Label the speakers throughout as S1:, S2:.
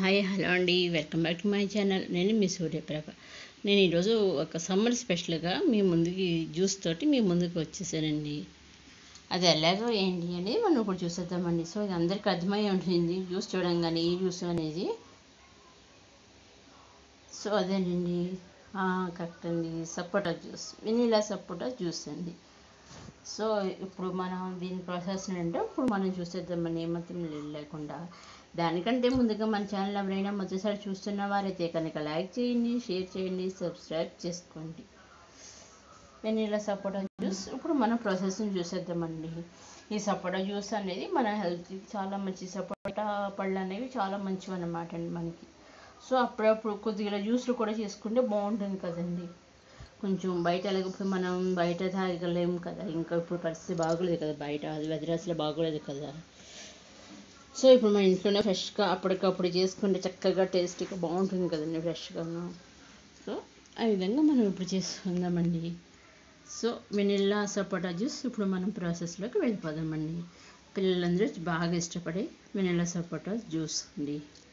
S1: hi hello అండి welcome back to my channel నేను మీ సూర్యప్రభ నేను ఈరోజు ఒక సమ్మర్ స్పెషల్గా మీ ముందుకి జ్యూస్ తోటి మీ ముందుకు వచ్చేసానండి అది ఎలాగో ఏంటి అని మనం ఇప్పుడు చూసేద్దామండి సో ఇది అందరికీ అర్థమై ఉంటుంది జ్యూస్ చూడంగానే ఈ జ్యూస్ అనేది సో అదేనండి కరెక్ట్ అండి sapota juice vanilla sapota juice అండి సో ఇప్పుడు మనం దీని ప్రాసెస్ అంటే ఇప్పుడు మనం చూసేద్దామని ఏమాత్రం లేకుండా దానికంటే ముందుగా మన ఛానల్ ఎవరైనా మొదటిసారి చూస్తున్న వారైతే కనుక లైక్ చేయండి షేర్ చేయండి సబ్స్క్రైబ్ చేసుకోండి వెనీలా సపోటా జ్యూస్ ఇప్పుడు మన ప్రాసెస్ని చూసేద్దామండి ఈ సపోటా జ్యూస్ అనేది మన హెల్త్కి చాలా మంచి సపోటా పళ్ళు అనేవి చాలా మంచివి అన్నమాట అండి మనకి సో అప్పుడప్పుడు కొద్దిగా జ్యూస్లు కూడా చేసుకుంటే బాగుంటుంది కదండి కొంచెం బయట ఎలాగప్పుడు మనం బయట తాగలేము కదా ఇంకా ఇప్పుడు పరిస్థితి బాగోలేదు కదా బయట అది వెదర్ అసలు బాగోలేదు కదా సో ఇప్పుడు మన ఇంట్లోనే ఫ్రెష్గా అప్పటికప్పుడు చేసుకుంటే చక్కగా టేస్టీగా బాగుంటుంది కదండి ఫ్రెష్గాను సో ఆ విధంగా మనం ఇప్పుడు చేసుకుందామండి సో వెనిల్లా సపోటా జ్యూస్ ఇప్పుడు మనం ప్రాసెస్లోకి వెళ్ళిపోదామండి పిల్లలందరూ బాగా ఇష్టపడే వెనిల్లా సపోటా జ్యూస్ అండి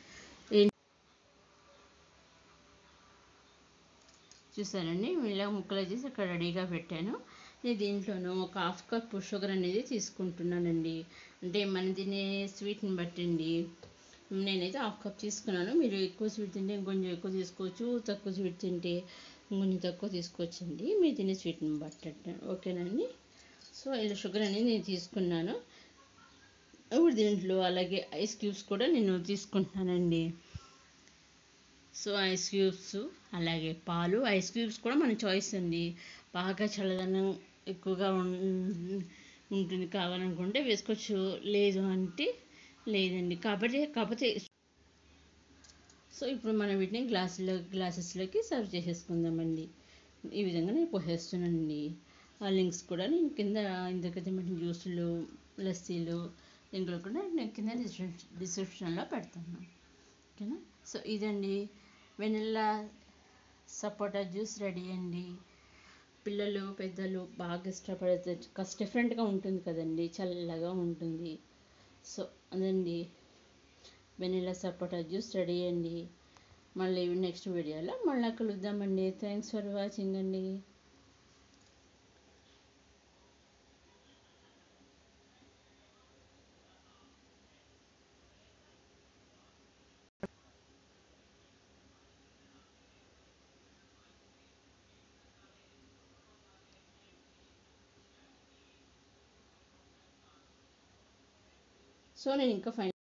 S1: చూసానండి ఇలా ముక్కలు చేసి ఇక్కడ రెడీగా పెట్టాను నేను దీంట్లోనూ ఒక హాఫ్ కప్ షుగర్ అనేది తీసుకుంటున్నానండి అంటే మన తినే స్వీట్ని బట్టండి నేనైతే హాఫ్ కప్ తీసుకున్నాను మీరు ఎక్కువ స్వీట్ తింటే ఇంకొంచెం ఎక్కువ తీసుకోవచ్చు తక్కువ స్వీట్ తింటే ఇంకొంచెం తక్కువ తీసుకోవచ్చండి మీరు తినే స్వీట్ని బట్టండి ఓకేనండి సో ఇలా షుగర్ అనేది నేను తీసుకున్నాను ఇప్పుడు దీంట్లో అలాగే ఐస్ క్యూబ్స్ కూడా నేను తీసుకుంటున్నానండి సో ఐస్ క్యూబ్స్ అలాగే పాలు ఐస్ క్యూబ్స్ కూడా మన చాయిస్ అండి బాగా చల్లదనం ఎక్కువగా ఉంటుంది కావాలనుకుంటే వేసుకోవచ్చు లేదు అంటే లేదండి కాబట్టి కాకపోతే సో ఇప్పుడు మనం వీటిని గ్లాసులో గ్లాసెస్లోకి సర్వ్ చేసేసుకుందామండి ఈ విధంగా నేను పోసేస్తున్నానండి ఆ లింక్స్ కూడా నేను కింద ఇంతకైతే మన జ్యూసులు లస్సీలు లింకులు కూడా నేను కింద డిస్క్రిప్షన్లో పెడతాను ఓకేనా సో ఇదండి వెనిల్లా సపోటా జ్యూస్ రెడీ అండి పిల్లలు పెద్దలు బాగా ఇష్టపడే కాస్త డిఫరెంట్గా ఉంటుంది కదండి చల్లగా ఉంటుంది సో అదండి వెనిల్లా సపోటా జ్యూస్ రెడీ అండి మళ్ళీ నెక్స్ట్ వీడియోలో మళ్ళీ కలుద్దామండి థ్యాంక్స్ ఫర్ వాచింగ్ అండి సో నేను ఇంకా ఫైన్